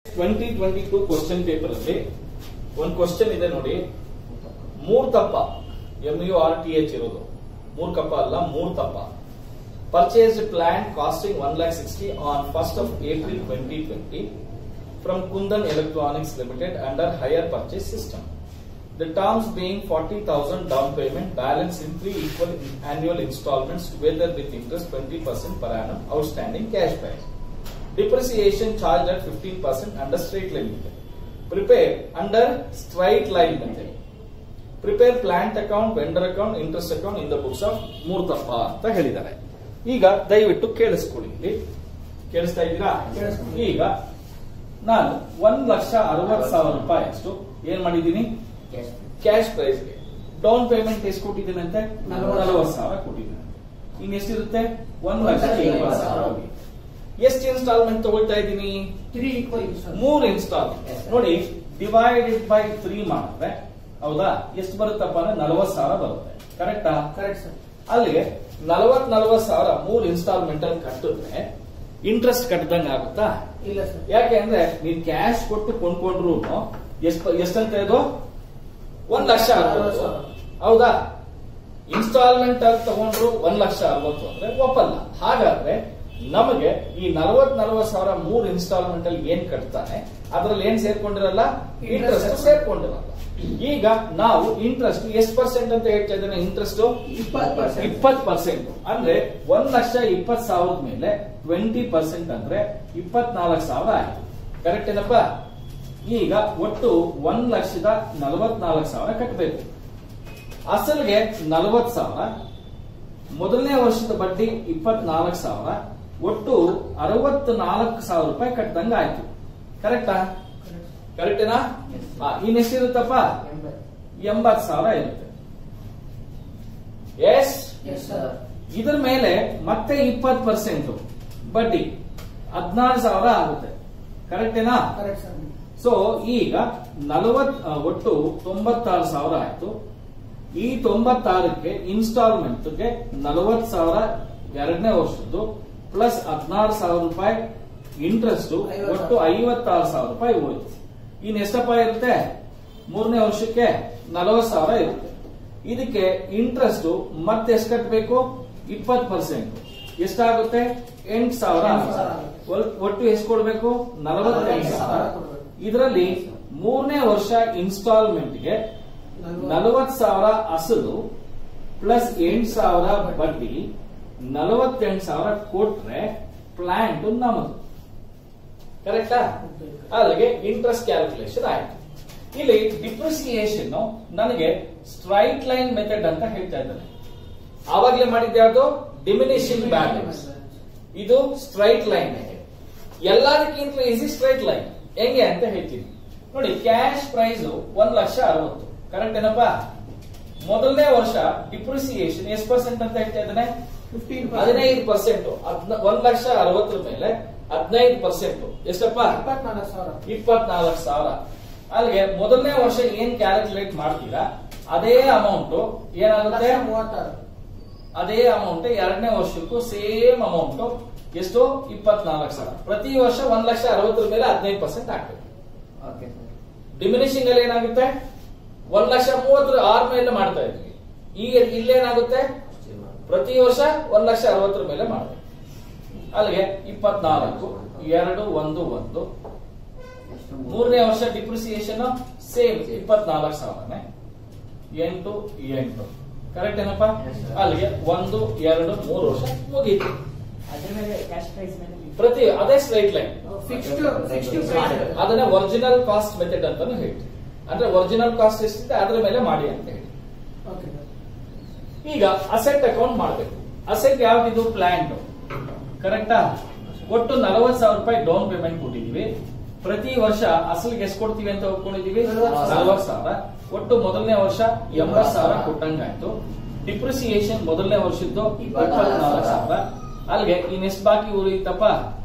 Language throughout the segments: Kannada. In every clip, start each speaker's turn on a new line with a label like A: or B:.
A: Twenty twenty two question paper ಅಲ್ಲಿ ಒಂದು ಕ್ವಶನ್ ಇದೆ ನೋಡಿ Murthappa M U R T H ಇರೋದು ಮೂರ್ ಕಪ್ಪ ಅಲ್ಲ Murthappa purchase plant costing one lakh sixty on first of April twenty twenty from Kundan Electronics Limited under hire purchase system The terms being 40,000 down payment, balance in three equal annual installments together with interest 20% per annum outstanding cash price. Depreciation charged at 15% under straight line method. Prepare under straight line method. Prepare plant account, vendor account, interest account in the books of Murthappa ಅಂತ ಹೇಳಿದ್ದಾರೆ ಈಗ ದಯವಿಟ್ಟು ಕೇಳಿಸ್ಕೊಳ್ಳಿ ಇಲ್ಲಿ ಕೇಳಿಸ್ತಾ ಇದ್ದೀರಾ
B: ಕೇಳಿಸ್ಕೊಂಡು.
A: ಈಗ ನಾನು ಒಂದ್ ಲಕ್ಷ ಅರವತ್ ಸಾವಿರ ರೂಪಾಯಿ ಅಷ್ಟು ಏನ್ ಮಾಡಿದ್ದೀನಿ ಕ್ಯಾಶ್ ಪ್ರೈಸ್ ಡೌನ್ ಪೇಮೆಂಟ್ ಎಷ್ಟು ಕೊಟ್ಟಿದ್ದೇನೆ ಅಂತೆ
B: ನಲವತ್ತು.
A: ನಲವತ್ತು ಸಾವಿರ ಕೊಟ್ಟಿದ್ದೇನೆ ಇನ್ ಎಷ್ಟಿರುತ್ತೆ ಒಂದ್ ಲಕ್ಷ
B: ಲಕ್ಷ
A: ಇಪ್ಪತ್ತು
B: ಇಪ್ಪತ್ತು
A: ಸಾವಿರ
B: ಸಾವಿರ.
A: ಹೋಗಿ. ಎಷ್ಟು ಇನ್ಸ್ಟಾಲ್ಮೆಂಟ್ ತಗೊಳ್ತಾ ಇದ್ದೀನಿ
B: ತ್ರೀ ಈಕ್ವಲ್
A: ಮೂರ್ ಇನ್ಸ್ಟಾಲ್ಮೆಂಟ್
B: Yes, sir.
A: ನೋಡಿ ಡಿವೈಡೆಡ್ ಬೈ ತ್ರೀ ಮಾಡಿದ್ರೆ ಹೌದಾ ಎಷ್ಟು ಬರುತ್ತಪ್ಪ ಅಂದ್ರೆ ನಲವತ್ತು ಸಾವಿರ ಬರುತ್ತೆ ಕರೆಕ್ಟಾ
B: ಕರೆಕ್ಟ್ ಸರ್
A: ಅಲ್ಲಿಗೆ ನಲವತ್ ನಲವತ್ ಸಾವಿರ ಮೂರ್ ಇನ್ಸ್ಟಾಲ್ಮೆಂಟ್ ಅಲ್ಲಿ ಕಟ್ಟಿದ್ರೆ ಇಂಟ್ರೆಸ್ಟ್ ಕಟ್ಟದಂಗ ಆಗುತ್ತಾ
B: ಇಲ್ಲ ಸರ್
A: ಯಾಕೆ ಅಂದ್ರೆ ನೀನ್ ಕ್ಯಾಶ್ ಕೊಟ್ಟು ಕೊಂಡ್ಕೊಂಡ್ರು ಎಷ್ಟ್ ಎಷ್ಟಂತ ಇದು ಒಂದ್ ಲಕ್ಷ ಅರವತ್ತು ಹೌದಾ ಇನ್ಸ್ಟಾಲ್ಮೆಂಟ್ ಅಲ್ಲಿ ತಗೊಂಡ್ರು ಒಂದ್ ಲಕ್ಷ ಅರವತ್ತು ಅಂದ್ರೆ ಒಪ್ಪಲ್ಲ ಹಾಗಾದ್ರೆ ನಮಗೆ ಈ ನಲವತ್ ನಲವತ್ ಸಾವಿರ ಮೂರ್ ಇನ್ಸ್ಟಾಲ್ಮೆಂಟ್ ಅಲ್ಲಿ ಏನ್ ಕಟ್ತಾನೆ ಅದ್ರಲ್ಲಿ ಏನ್ ಸೇರ್ಕೊಂಡಿರಲ್ಲ ಇಂಟ್ರೆಸ್ಟ್
B: Interest.
A: ಸೇರ್ಕೊಂಡಿರಲ್ಲ ಈಗ ನಾವು ಇಂಟ್ರೆಸ್ಟ್ ಎಷ್ಟು ಪರ್ಸೆಂಟ್ ಅಂತ ಹೇಳ್ತಾ ಇದ್ದೇನೆ ಇಂಟ್ರೆಸ್ಟ್
B: ಇಪ್ಪತ್ತು ಪರ್ಸೆಂಟ್
A: ಇಪ್ಪತ್ ಪರ್ಸೆಂಟ್ ಅಂದ್ರೆ ಒಂದ್ ಲಕ್ಷ ಇಪ್ಪತ್ ಸಾವಿರದ ಮೇಲೆ ಟ್ವೆಂಟಿ ಪರ್ಸೆಂಟ್ ಅಂದ್ರೆ ಇಪ್ಪತ್ನಾಲ್ಕು ಸಾವಿರ ಆಯ್ತು ಕರೆಕ್ಟ್ ಏನಪ್ಪ ಈಗ ಒಟ್ಟು ಒಂದ್ ಲಕ್ಷದ ನಲವತ್ನಾಲ್ಕು ಸಾವಿರ ಕಟ್ಟಬೇಕು ಅಸಲ್ಗೆ ನಲವತ್ ಸಾವಿರ ಮೊದಲನೇ ವರ್ಷದ ಬಡ್ಡಿ ಇಪ್ಪತ್ನಾಲ್ಕು ಸಾವಿರ ಒಟ್ಟು ಅರವತ್ ನಾಲ್ಕು ಸಾವಿರ ರೂಪಾಯಿ ಕಟ್ಟದಂಗ ಆಯ್ತು ಕರೆಕ್ಟಾ ಕರೆಕ್ಟೇನಾ ಇನ್ನೆಷ್ಟಿರುತ್ತಪ್ಪ ಎಂಬತ್ ಸಾವಿರ ಇರುತ್ತೆ ಎಸ್
B: ಎಸ್ ಸರ್
A: ಇದ್ರ ಮೇಲೆ ಮತ್ತೆ ಇಪ್ಪತ್ ಪರ್ಸೆಂಟ್ ಬಡ್ಡಿ ಹದಿನಾರು ಸಾವಿರ ಆಗುತ್ತೆ ಕರೆಕ್ಟೇನಾ
B: ಕರೆಕ್ಟ್ ಸರ್
A: ಸೊ ಈಗ ನಲವತ್ ಆ, ಒಟ್ಟು ತೊಂಬತ್ತಾರು ಸಾವಿರ ಆಯ್ತು ಈ ತೊಂಬತ್ತಾರಕ್ಕೆ ಇನ್ಸ್ಟಾಲ್ಮೆಂಟ್ಗೆ ನಲವತ್ ಸಾವಿರ ಎರಡನೇ ವರ್ಷದ್ದು ಪ್ಲಸ್ ಹದಿನಾರು ಸಾವಿರ ರೂಪಾಯಿ ಇಂಟ್ರೆಸ್ಟ್
B: ಐವತ್ತು
A: ಒಟ್ಟು ಐವತ್ತಾರು ಸಾವಿರ ರೂಪಾಯಿ ಹೋಯ್ತು ಇನ್ ಎಷ್ಟಪ್ಪ ಇರುತ್ತೆ ಮೂರನೇ ವರ್ಷಕ್ಕೆ ನಲವತ್ ಸಾವಿರ ಇರುತ್ತೆ ಇದಕ್ಕೆ ಇಂಟ್ರೆಸ್ಟ್ ಮತ್ತೆ ಎಷ್ಟು ಕಟ್ಟಬೇಕು ಇಪ್ಪತ್ ಪರ್ಸೆಂಟ್ ಎಷ್ಟಾಗುತ್ತೆ ಎಂಟು ಸಾವಿರ
B: ಎಂಟು ಸಾವಿರ.
A: ಒಲ್- ಒಟ್ಟು ಎಷ್ಟು ಕೊಡ್ಬೇಕು ನಲವತ್ತೆಂಟು ಸಾವಿರ
B: ಕೊಡ್ಬೇಕು.
A: ಇದರಲ್ಲಿ ಮೂರನೇ ವರ್ಷ ಇನ್ಸ್ಟಾಲ್ಮೆಂಟ್ಗೆ ನಲವತ್ ಸಾವಿರ ಅಸಲು ಪ್ಲಸ್ ಎಂಟು ಸಾವಿರ ಬಡ್ಡಿ ನಲವತ್ತೆಂಟು ಸಾವಿರ ಕೊಟ್ರೆ ಪ್ಲಾಂಟ್ ನಮ್ಮದು ಕರೆಕ್ಟಾ ಅಲ್ಲಿಗೆ ಇಂಟ್ರೆಸ್ಟ್ ಕ್ಯಾಲ್ಕುಲೇಷನ್ ಆಯ್ತು ಇಲ್ಲಿ ಡಿಪ್ರಿಸಿಯೇಷನ್ ನನಗೆ ಸ್ಟ್ರೈಟ್ ಲೈನ್ ಮೆಥಡ್ ಅಂತ ಹೇಳ್ತಾ ಇದ್ದಾರೆ ಆವಾಗಲೇ ಮಾಡಿದ್ದೆ ಯಾವುದು ಡಿಮಿನಿಷಿಂಗ್ ಬ್ಯಾಲೆನ್ಸ್ ಇದು ಸ್ಟ್ರೈಟ್ ಲೈನ್ ಎಲ್ಲದಕ್ಕಿಂತ ಈಸಿ ಸ್ಟ್ರೈಟ್ ಲೈನ್ ಹೆಂಗೆ ಅಂತ ಹೇಳ್ತೀನಿ ನೋಡಿ ಕ್ಯಾಶ್ ಪ್ರೈಸ್ ಒಂದ್ ಲಕ್ಷ ಅರವತ್ತು ಕರೆಕ್ಟ್ ಏನಪ್ಪಾ ಮೊದಲನೇ ವರ್ಷ ಡಿಪ್ರಿಸಿಯೇಷನ್ ಎಷ್ಟು ಪರ್ಸೆಂಟ್ ಅಂತ ಹೇಳ್ತಾ ಇದ್ದಾನೆ
B: ಫಿಫ್ಟೀನ್
A: ಹದಿನೈದು ಪರ್ಸೆಂಟ್ ಒಂದ್ ಲಕ್ಷ ಅರವತ್ತರ ಮೇಲೆ ಹದಿನೈದು ಪರ್ಸೆಂಟ್ ಎಷ್ಟಪ್ಪ
B: ಇಪ್ಪತ್ನಾಲ್ಕು ಸಾವಿರ
A: ಇಪ್ಪತ್ನಾಲ್ಕು ಸಾವಿರ ಅಲ್ಲಿಗೆ ಮೊದಲನೇ ವರ್ಷ ಏನ್ ಕ್ಯಾಲ್ಕುಲೇಟ್ ಮಾಡ್ತೀರಾ ಅದೇ ಅಮೌಂಟ್ ಏನಾಗುತ್ತೆ
B: ಲಕ್ಷ ಮೂವತ್ತಾರು
A: ಅದೇ ಅಮೌಂಟ್ ಎರಡನೇ ವರ್ಷಕ್ಕೂ ಸೇಮ್ ಅಮೌಂಟ್ ಎಷ್ಟು ಇಪ್ಪತ್ನಾಲ್ಕು ಸಾವಿರ ಪ್ರತಿ ವರ್ಷ ಒಂದ್ ಲಕ್ಷ ಅರವತ್ತರ ಮೇಲೆ ಹದಿನೈದು ಪರ್ಸೆಂಟ್ ಆಗ್ತದೆ
B: ಓಕೆ ಸರ್
A: ಡಿಮಿನಿಷಿಂಗ್ ಅಲ್ಲಿ ಏನಾಗುತ್ತೆ ಒಂದ್ ಲಕ್ಷ ಮೂವತ್ತರ ಆರ್ ಮೇಲೆ ಮಾಡ್ತಾ ಇದ್ವಿ ಈಗ ಇಲ್ಲೇನಾಗುತ್ತೆ ಪ್ರತಿ ವರ್ಷ ಒಂದ್ ಲಕ್ಷ ಅರವತ್ತರ ಮೇಲೆ ಮಾಡ್ಬೇಕು ಅಲ್ಲಿಗೆ ಇಪ್ಪತ್ನಾಲ್ಕು ಎರಡು ಒಂದು ಒಂದು ಮೂರನೇ ವರ್ಷ ಡಿಪ್ರಿಸಿಯೇಷನ್ ಸೇಮ್ ಇಪ್ಪತ್ನಾಲ್ಕು ಸಾವಿರನೇ ಎಂಟು ಎಂಟು ಕರೆಕ್ಟ್ ಏನಪ್ಪ
B: Yes, sir.
A: ಅಲ್ಲಿಗೆ ಒಂದು ಎರಡು ಮೂರು ವರ್ಷ ಮುಗೀತು
B: ಅದ್ರ ಮೇಲೆ ಕ್ಯಾಶ್ ಪ್ರೈಸ್ ಮೇಲೆ
A: ಪ್ರತಿ ಅದೇ straight line
B: fixed fixed price
A: ಅದನ್ನ ಒರಿಜಿನಲ್ ಕಾಸ್ಟ್ ಮೆಥಡ್ ಅಂತಾನು ಹೇಳ್ತೀವಿ ಅಂದ್ರೆ ಒರಿಜಿನಲ್ ಕಾಸ್ಟ್ ಎಷ್ಟಿದೆ ಅದ್ರ ಮೇಲೆ ಮಾಡಿ ಅಂತ ಹೇಳಿ
B: ಓಕೆ ಸರ್
A: ಈಗ ಅಸೆಟ್ ಅಕೌಂಟ್ ಮಾಡಬೇಕು ಅಸೆಟ್ ಯಾವ್ದಿದು ಪ್ಲಾಂಟ್ ಕರೆಕ್ಟಾ ಒಟ್ಟು ನಲವತ್ ಸಾವಿರ ರೂಪಾಯಿ ಡೌನ್ ಪೇಮೆಂಟ್ ಕೊಟ್ಟಿದೀವಿ ಪ್ರತಿ ವರ್ಷ ಅಸಲಿಗೆ ಎಷ್ಟು ಕೊಡ್ತೀವಿ ಅಂತ ಒಪ್ಕೊಂಡಿದೀವಿ
B: ನಲವತ್ತು ಸಾವಿರ.
A: ನಲವತ್ ಸಾವಿರ ಒಟ್ಟು ಮೊದಲನೇ ವರ್ಷ ಎಂಬತ್ ಸಾವಿರ ಕೊಟ್ಟಂಗಾಯ್ತು ಡಿಪ್ರಿಸಿಯೇಷನ್ ಮೊದಲನೇ ವರ್ಷದ್ದು
B: ಇಪ್ಪತ್ನಾಲ್ಕು
A: ಇಪ್ಪತ್ನಾಲ್ಕು ಸಾವಿರ ಅಲ್ಲಿಗೆ ಇನ್ನೆಷ್ಟು ಬಾಕಿ ಉಳಿತಪ್ಪ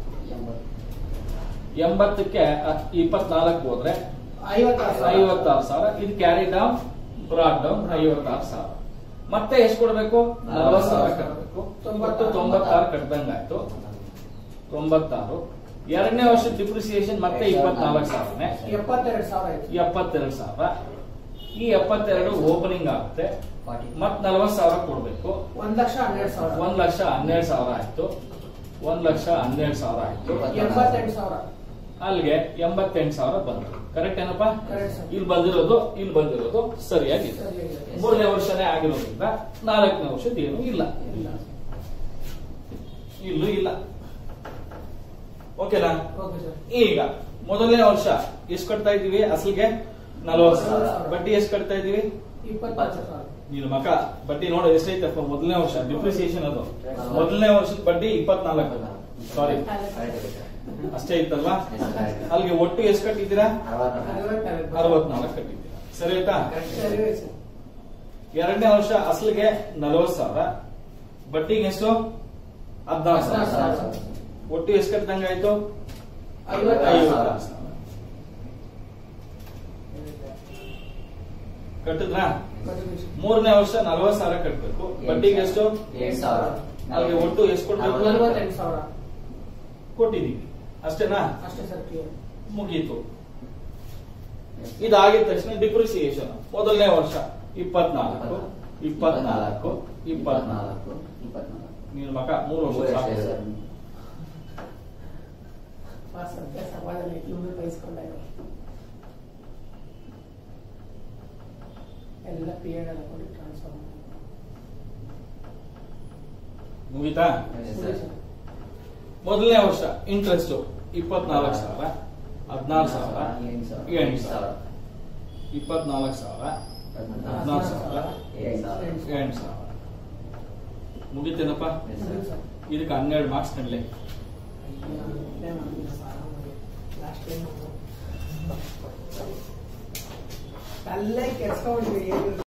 A: ಎಂಬತ್ತಕ್ಕೆ ಅ- ಇಪ್ಪತ್ನಾಲ್ಕು ಹೋದ್ರೆ
B: ಐವತ್ತಾರು ಸಾವಿರ
A: ಐವತ್ತಾರು ಸಾವಿರ ಇದು ಕ್ಯಾರಿ ಡೌನ್ ಬ್ರಾಡ್ ಡೌನ್ ಐವತ್ತಾರು ಸಾವಿರ ಮತ್ತೆ ಎಷ್ಟು ಕೊಡಬೇಕು ನಲವತ್ತು ಸಾವಿರ ಕಟ್ಟಬೇಕು ತೊಂಬತ್ತು ತೊಂಬತ್ತಾರು ಕಟ್ಟದಂಗಾಯ್ತು ತೊಂಬತ್ತಾರು ಎರಡನೇ ವರ್ಷದ ಡಿಪ್ರಿಸಿಯೇಷನ್ ಮತ್ತೆ ಇಪ್ಪತ್ನಾಲ್ಕು ಸಾವಿರನೇ
B: ಎಪ್ಪತ್ತೆರಡು ಸಾವಿರ ಆಯ್ತು
A: ಎಪ್ಪತ್ತೆರಡು ಸಾವಿರ ಈ ಎಪ್ಪತ್ತೆರಡು ಓಪನಿಂಗ್ ಆಗುತ್ತೆ ಮತ್ ನಲವತ್ತು ಸಾವಿರ ಕೊಡ್ಬೇಕು
B: ಒಂದ್ ಲಕ್ಷ ಹನ್ನೆರಡು ಸಾವಿರ
A: ಒಂದ್ ಲಕ್ಷ ಹನ್ನೆರಡು ಸಾವಿರ ಆಯ್ತು ಒಂದ್ ಲಕ್ಷ ಹನ್ನೆರಡು ಸಾವಿರ ಆಯ್ತು
B: ಎಂಬತ್ತೆಂಟು ಸಾವಿರ
A: ಅಲ್ಲಿಗೆ ಎಂಬತ್ತೆಂಟು ಸಾವಿರ ಬಂತು ಕರೆಕ್ಟ್ ಏನಪ್ಪಾ
B: ಕರೆಕ್ಟ್ ಸರ್
A: ಇಲ್ಲಿ ಬಂದಿರೋದು ಇಲ್ಲಿ ಬಂದಿರೋದು ಸರಿಯಾಗಿದೆ
B: ಸರಿಯಾಗಿದೆ.
A: ಮೂರನೇ ವರ್ಷನೇ ಆಗಿರೋದ್ರಿಂದ ನಾಲ್ಕನೇ ವರ್ಷದ ಏನು ಇಲ್ಲ
B: ಇಲ್ಲ
A: ಇಲ್ಲೂ ಇಲ್ಲ ಓಕೆನಾ
B: ಓಕೆ ಸರ್
A: ಈಗ ಮೊದಲನೇ ವರ್ಷ ಎಷ್ಟು ಕಟ್ತಾ ಇದೀವಿ ಅಸಲಿಗೆ ನಲವತ್ತು ಸಾವಿರ ಬಡ್ಡಿ ಎಷ್ಟು ಕಟ್ತಾ ಇದೀವಿ
B: ಇಪ್ಪತ್ನಾಲ್ಕು ಸಾವಿರ
A: ನೀನು ಮಕ ಬಡ್ಡಿ ನೋಡು ಎಷ್ಟೈತಪ್ಪ ಮೊದಲನೇ ವರ್ಷ ಡಿಪ್ರಿಸಿಯೇಷನ್ ಅದು ಮೊದಲನೇ ವರ್ಷದ ಬಡ್ಡಿ ಇಪ್ಪತ್ನಾಲ್ಕು ಸಾರಿ ಅಷ್ಟೇ ಇತ್ತಲ್ವಾ ಅಲ್ಲಿಗೆ ಒಟ್ಟು ಎಷ್ಟು ಕಟ್ಟಿದ್ದೀರಾ
B: ಅರವತ್ತೆರಡು.
A: ಅರವತ್ನಾಲ್ಕು ಕಟ್ಟಿದ್ದೀರಾ ಸರಿ ಆಯ್ತಾ
B: ಸರಿ ಸರ್
A: ಎರಡನೇ ವರ್ಷ ಅಸಲಿಗೆ ನಲವತ್ತು ಸಾವಿರ ಬಡ್ಡಿಗೆ ಎಷ್ಟು ಹದಿನಾಲ್ಕು
B: ಹದಿನಾಲ್ಕು
A: ಸಾವಿರ
B: ಸಾವಿರ.
A: ಒಟ್ಟು ಎಷ್ಟು ಕಟ್ಟಿದಂಗೆ ಆಯ್ತು
B: ಐವತ್ತಾರು
A: ಐವತ್ತಾರು ಸಾವಿರ ಕಟ್ಟಿದ್ರಾ
B: ಕಟ್ಟಿದ್ದೀವಿ ಸರ್.
A: ಮೂರನೇ ವರ್ಷ ನಲವತ್ತು ಸಾವಿರ ಕಟ್ಟಬೇಕು ಬಡ್ಡಿಗೆ ಎಷ್ಟು
C: ಏಳು ಸಾವಿರ
A: ಅಲ್ಲಿಗೆ ಒಟ್ಟು ಎಷ್ಟು ಕೊಡ್ಬೇಕು
B: ನಲವತ್ತೆಂಟು ಸಾವಿರ
A: ಕೊಟ್ಟಿದ್ದೀವಿ ಅಷ್ಟೇನಾ
B: ಅಷ್ಟೇ ಸರ್ ಕ್ಲಿಯರ್
A: ಮುಗೀತು ಇದಾಗಿದ ತಕ್ಷಣ ಡಿಪ್ರಿಸಿಯೇಷನ್ ಮೊದಲನೇ ವರ್ಷ ಇಪ್ಪತ್ನಾಲ್ಕು ಇಪ್ಪತ್ನಾಲ್ಕು ಇಪ್ಪತ್ನಾಲ್ಕು
C: ಇಪ್ಪತ್ನಾಲ್ಕು
A: ನೀನು ಮಕ ಮೂರು ವರ್ಷ
C: ಮೂರು
A: ಸಾಕು.
C: ವರ್ಷ ಸರ್.
B: ಸದ್ಯ ಸಮಾಧಾನ ಇವ್ರು ಬಯಸ್ಕೊಂಡಾಗ ಎಲ್ಲ ಪಿ ಎಡ್ ಎಲ್ಲ ಕೊಡಿ ಟ್ರಾನ್ಸ್ಫರ್ ಮಾಡಿ
A: ಮುಗೀತಾ
C: Yes,
B: ಕೊಡಿ
C: sir.
B: ಸರ್.
A: ಮೊದಲನೇ ವರ್ಷ ಇಂಟ್ರೆಸ್ಟ್ ಇಪ್ಪತ್ನಾಲ್ಕು ಸಾವಿರ ಹದಿನಾರು ಸಾವಿರ
C: ಎಂಟು ಸಾವಿರ.
A: ಎಂಟು ಸಾವಿರ ಇಪ್ಪತ್ನಾಲ್ಕು ಸಾವಿರ ಹದಿನಾರು ಸಾವಿರ
C: ಎಂಟು ಸಾವಿರ.
A: ಎಂಟು ಸಾವಿರ ಮುಗೀತೇನಪ್ಪ
C: Yes, sir.
B: ಸರಿ ಸರ್.
A: ಇದಕ್ಕೆ ಹನ್ನೆರಡು ಮಾರ್ಕ್ಸ್ ಕಡ್ಲೆ
B: ಅಯ್ಯೋ, ಇಲ್ಲೇ ಮಾಡಿಲ್ಲ ಸಾಲ ಮಾಡಿ. Last time ನಾವು ಅಲ್ಲೇ ಕೆಡ್ಸ್ಕೊಂಡ್ಬಿಟ್ವಿ ಏನು